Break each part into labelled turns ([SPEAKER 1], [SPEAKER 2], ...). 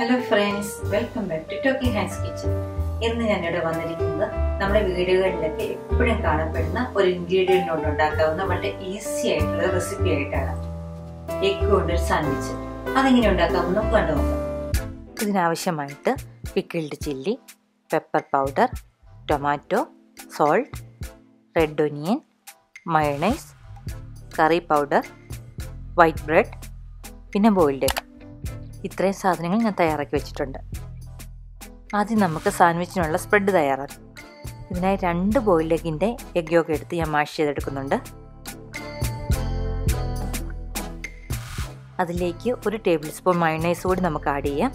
[SPEAKER 1] hello friends welcome back to talking hands kitchen ഇന്ന് ഞാനിവിടെ വന്നിരിക്കുന്നത് നമ്മുടെ വീടുകളിലൊക്കെ എപ്പോഴും കാണപ്പെടുന്ന ഒരു ഇൻഗ്രീഡിയൻ്റ് കൊണ്ട് ഉണ്ടാക്കാവുന്ന വളരെ ഈസി ആയിട്ടുള്ള റെസിപ്പി ആയിട്ടാണ് എഗ് കൊണ്ടൊരു സാൻഡ്വിച്ച് അതെങ്ങനെ ഉണ്ടാക്കാമെന്ന് നമുക്ക് കണ്ടു നോക്കാം ഇതിനാവശ്യമായിട്ട് pickled chilli pepper powder tomato salt red onion mayonnaise curry powder white bread പിന്നെ ബോയിൽഡ് എഗ് ഇത്രയും സാധനങ്ങൾ ഞാൻ തയ്യാറാക്കി വെച്ചിട്ടുണ്ട് ആദ്യം നമുക്ക് സാൻഡ്വിച്ചിനുള്ള സ്പ്രെഡ് തയ്യാറാക്കാം ഇതിനായി രണ്ട് ബോയിൽഡ് എഗിൻ്റെ എഗ് യോഗ എടുത്ത് ഞാൻ മാഷ് ചെയ്തെടുക്കുന്നുണ്ട് അതിലേക്ക് ഒരു ടേബിൾ സ്പൂൺ മയണൈസ് കൂടി നമുക്ക് ആഡ് ചെയ്യാം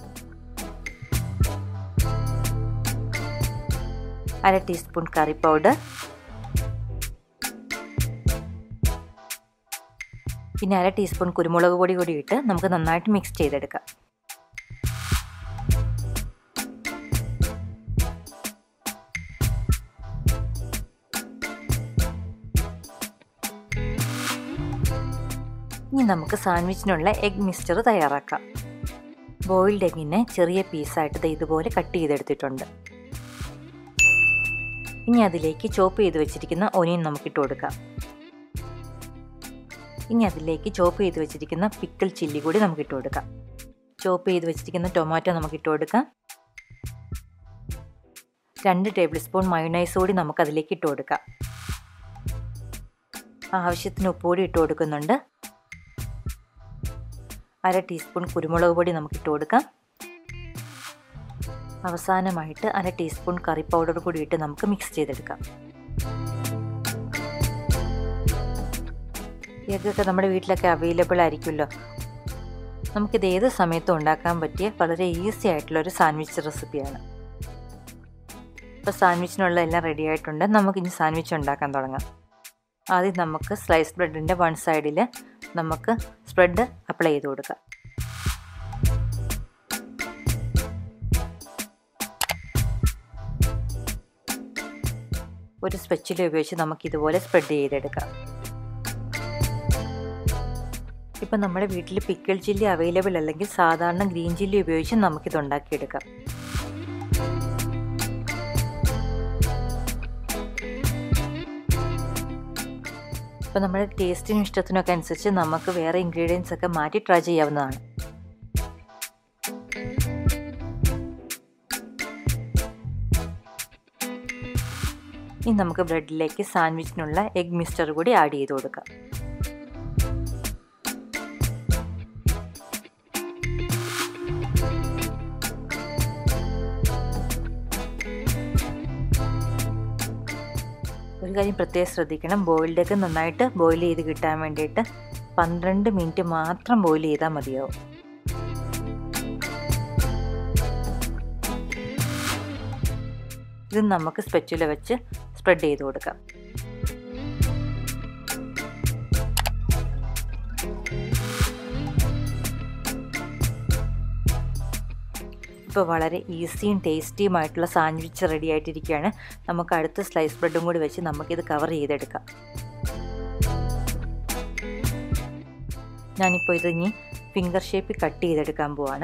[SPEAKER 1] അര ടീസ്പൂൺ കറി പൗഡർ പിന്നെ അര ടീസ്പൂൺ കുരുമുളക് പൊടി കൂടി ഇട്ട് നമുക്ക് നന്നായിട്ട് മിക്സ് ചെയ്തെടുക്കാം ഇനി നമുക്ക് സാൻഡ്വിച്ചിനുള്ള എഗ് മിക്സ്ചർ തയ്യാറാക്കാം ബോയിൽഡ് എഗിനെ ചെറിയ പീസായിട്ട് ഇതുപോലെ കട്ട് ചെയ്തെടുത്തിട്ടുണ്ട് ഇനി അതിലേക്ക് ചോപ്പ് ചെയ്ത് വെച്ചിരിക്കുന്ന ഒനിയൻ നമുക്കിട്ട് കൊടുക്കാം ഇനി അതിലേക്ക് ചോപ്പ് ചെയ്ത് വെച്ചിരിക്കുന്ന പിക്കിൾ ചില്ലി കൂടി നമുക്ക് ഇട്ട് കൊടുക്കാം ചോപ്പ് ചെയ്ത് വെച്ചിരിക്കുന്ന ടൊമാറ്റോ നമുക്ക് ഇട്ട് കൊടുക്കാം രണ്ട് ടേബിൾ സ്പൂൺ മയോണൈസ് കൂടി നമുക്ക് അതിലേക്ക് ഇട്ട് കൊടുക്കാം ആവശ്യത്തിന് ഉപ്പ് കൂടി ഇട്ട് കൊടുക്കുന്നുണ്ട് അര ടീസ്പൂൺ കുരുമുളക് പൊടി നമുക്ക് ഇട്ട് കൊടുക്കാം അവസാനമായിട്ട് അര ടീസ്പൂൺ കറി പൗഡർ കൂടി ഇട്ട് നമുക്ക് മിക്സ് ചെയ്തെടുക്കാം എഗ്ഗൊക്കെ നമ്മുടെ വീട്ടിലൊക്കെ അവൈലബിൾ ആയിരിക്കുമല്ലോ നമുക്കിത് ഏത് സമയത്തും ഉണ്ടാക്കാൻ പറ്റിയ വളരെ ഈസി ആയിട്ടുള്ള ഒരു സാൻഡ്വിച്ച് റെസിപ്പിയാണ് ഇപ്പോൾ സാൻഡ്വിച്ചിനുള്ള എല്ലാം റെഡി ആയിട്ടുണ്ട് നമുക്കിനി സാൻഡ്വിച്ച് ഉണ്ടാക്കാൻ തുടങ്ങാം ആദ്യം നമുക്ക് സ്ലൈസ് ബ്രെഡിൻ്റെ വൺ സൈഡിൽ നമുക്ക് സ്പ്രെഡ് അപ്ലൈ ചെയ്ത് കൊടുക്കാം ഒരു സ്പെച്ചില ഉപയോഗിച്ച് നമുക്കിതുപോലെ സ്പ്രെഡ് ചെയ്തെടുക്കാം ഇപ്പം നമ്മുടെ വീട്ടിൽ പിക്കിൾ ചില്ലി അവൈലബിൾ അല്ലെങ്കിൽ സാധാരണ ഗ്രീൻ ചില്ലി ഉപയോഗിച്ച് നമുക്കിത് ഉണ്ടാക്കിയെടുക്കാം ഇപ്പം നമ്മുടെ ടേസ്റ്റിനും ഇഷ്ടത്തിനൊക്കെ അനുസരിച്ച് നമുക്ക് വേറെ ഇൻഗ്രീഡിയൻസ് ഒക്കെ മാറ്റി ട്രൈ ചെയ്യാവുന്നതാണ് ഇനി നമുക്ക് ബ്രെഡിലേക്ക് സാൻഡ്വിച്ചിനുള്ള എഗ് മിക്സ്ചർ കൂടി ആഡ് ചെയ്ത് കൊടുക്കാം ഒരു കാര്യം പ്രത്യേകം ശ്രദ്ധിക്കണം ബോയിൽഡ് ഒക്കെ നന്നായിട്ട് ബോയിൽ ചെയ്ത് കിട്ടാൻ വേണ്ടിയിട്ട് പന്ത്രണ്ട് മിനിറ്റ് മാത്രം ബോയിൽ ചെയ്താൽ മതിയാവും ഇത് നമുക്ക് സ്പെച്ചുല വെച്ച് സ്പ്രെഡ് ചെയ്ത് കൊടുക്കാം ഇപ്പോൾ വളരെ ഈസിയും ടേസ്റ്റിയുമായിട്ടുള്ള സാൻഡ്വിച്ച് റെഡി ആയിട്ടിരിക്കുകയാണ് നമുക്ക് അടുത്ത സ്ലൈസ് ബ്രെഡും കൂടി വെച്ച് നമുക്കിത് കവർ ചെയ്തെടുക്കാം ഞാനിപ്പോൾ ഇത് ഇനി ഫിംഗർ ഷേപ്പിൽ കട്ട് ചെയ്തെടുക്കാൻ പോവാണ്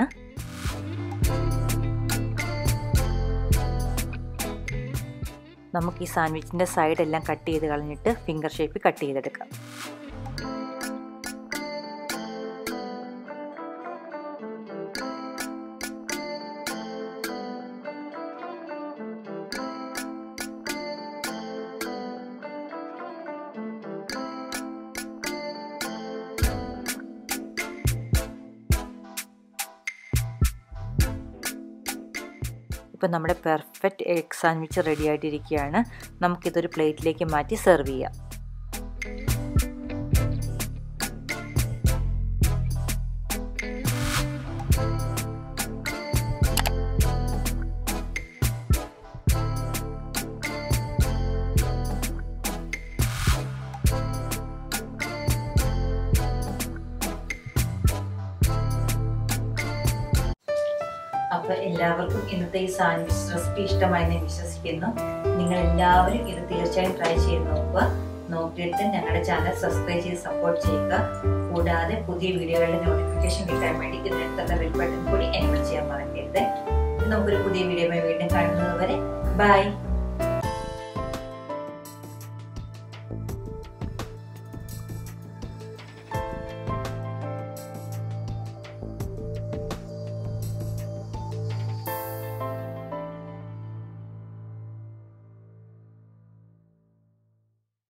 [SPEAKER 1] നമുക്ക് ഈ സാൻഡ്വിച്ചിൻ്റെ സൈഡെല്ലാം കട്ട് ചെയ്ത് കളഞ്ഞിട്ട് ഫിംഗർ ഷേപ്പിൽ കട്ട് ചെയ്തെടുക്കാം ഇപ്പം നമ്മുടെ പെർഫെക്റ്റ് എഗ് സാൻഡ്വിച്ച് റെഡി ആയിട്ടിരിക്കുകയാണ് നമുക്കിതൊരു പ്ലേറ്റിലേക്ക് മാറ്റി സെർവ് ചെയ്യാം അപ്പോൾ എല്ലാവർക്കും ഇന്നത്തെ ഈ സാൻഡ്വിച്ച് റെസിപ്പി ഇഷ്ടമായി എന്ന് വിശ്വസിക്കുന്നു നിങ്ങൾ എല്ലാവരും ഇത് തീർച്ചയായും ട്രൈ ചെയ്ത് നോക്കുക നോക്കിയിട്ട് ഞങ്ങളുടെ ചാനൽ സബ്സ്ക്രൈബ് ചെയ്ത് സപ്പോർട്ട് ചെയ്യുക കൂടാതെ പുതിയ വീഡിയോകളുടെ നോട്ടിഫിക്കേഷൻ കിട്ടാൻ വേണ്ടി ഇതിനകത്തുള്ള ബെൽ ബട്ടൺ കൂടി എനേബിൾ ചെയ്യാൻ മറക്കരുത് നമുക്കൊരു പുതിയ വീഡിയോ വീണ്ടും കാണുന്നത് വരെ ബൈ